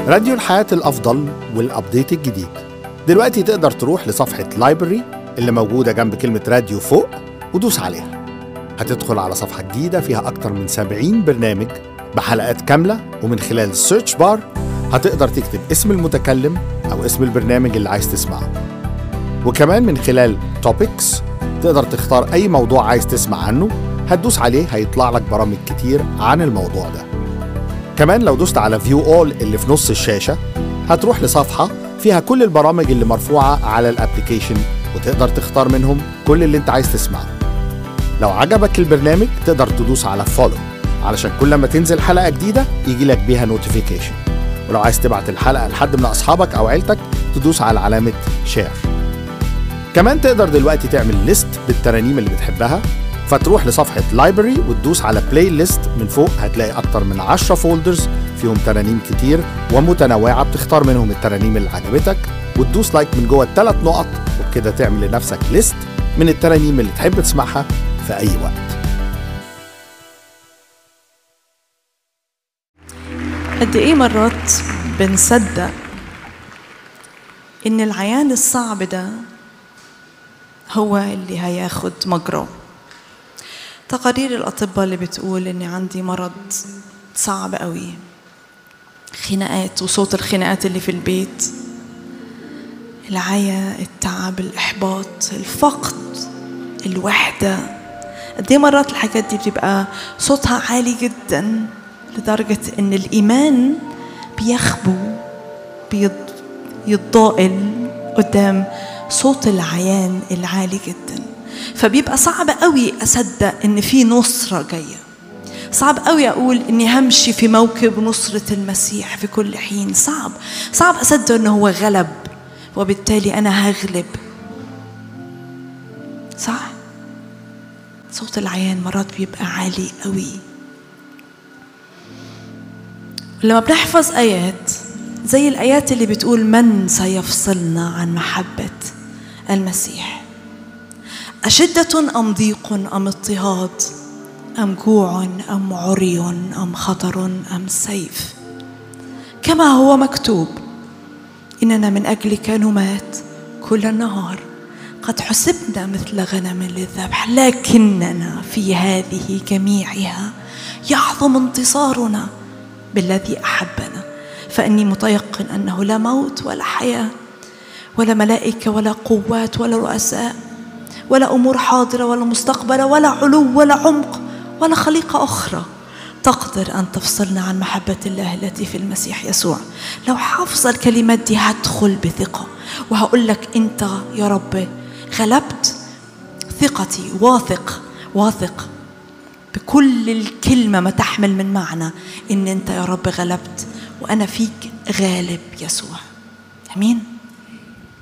راديو الحياة الأفضل والأبديت الجديد دلوقتي تقدر تروح لصفحة لايبرري اللي موجودة جنب كلمة راديو فوق ودوس عليها هتدخل على صفحة جديدة فيها أكتر من 70 برنامج بحلقات كاملة ومن خلال السيرش بار هتقدر تكتب اسم المتكلم أو اسم البرنامج اللي عايز تسمعه وكمان من خلال توبكس تقدر تختار أي موضوع عايز تسمع عنه هتدوس عليه هيطلع لك برامج كتير عن الموضوع ده كمان لو دوست على فيو اول اللي في نص الشاشة هتروح لصفحة فيها كل البرامج اللي مرفوعة على الابليكيشن وتقدر تختار منهم كل اللي انت عايز تسمعه لو عجبك البرنامج تقدر تدوس على فولو علشان كل ما تنزل حلقة جديدة يجي لك بيها نوتيفيكيشن ولو عايز تبعت الحلقة لحد من أصحابك أو عيلتك تدوس على علامة شير كمان تقدر دلوقتي تعمل ليست بالترانيم اللي بتحبها فتروح لصفحة لايبرري وتدوس على بلاي ليست من فوق هتلاقي أكتر من 10 فولدرز فيهم ترانيم كتير ومتنوعة بتختار منهم الترانيم اللي عجبتك وتدوس لايك من جوه الثلاث نقط وبكده تعمل لنفسك ليست من الترانيم اللي تحب تسمعها في أي وقت قد ايه مرات بنصدق ان العيان الصعب ده هو اللي هياخد مجراه تقارير الاطباء اللي بتقول اني عندي مرض صعب قوي خناقات وصوت الخناقات اللي في البيت العيا التعب الاحباط الفقد الوحده قد ايه مرات الحاجات دي بتبقى صوتها عالي جدا لدرجة إن الإيمان بيخبو بيتضائل قدام صوت العيان العالي جدا فبيبقى صعب قوي أصدق إن في نصرة جاية صعب قوي أقول إني همشي في موكب نصرة المسيح في كل حين صعب صعب أصدق إنه هو غلب وبالتالي أنا هغلب صح صوت العيان مرات بيبقى عالي قوي لما بنحفظ آيات زي الآيات اللي بتقول من سيفصلنا عن محبة المسيح أشدة أم ضيق أم اضطهاد أم جوع أم عري أم خطر أم سيف كما هو مكتوب إننا من أجلك نمات كل النهار قد حسبنا مثل غنم للذبح لكننا في هذه جميعها يعظم انتصارنا بالذي احبنا فاني متيقن انه لا موت ولا حياه ولا ملائكه ولا قوات ولا رؤساء ولا امور حاضره ولا مستقبله ولا علو ولا عمق ولا خليقه اخرى تقدر ان تفصلنا عن محبه الله التي في المسيح يسوع لو حافظ الكلمات دي هدخل بثقه وهقول لك انت يا رب غلبت ثقتي واثق واثق بكل الكلمة ما تحمل من معنى إن أنت يا رب غلبت وأنا فيك غالب يسوع أمين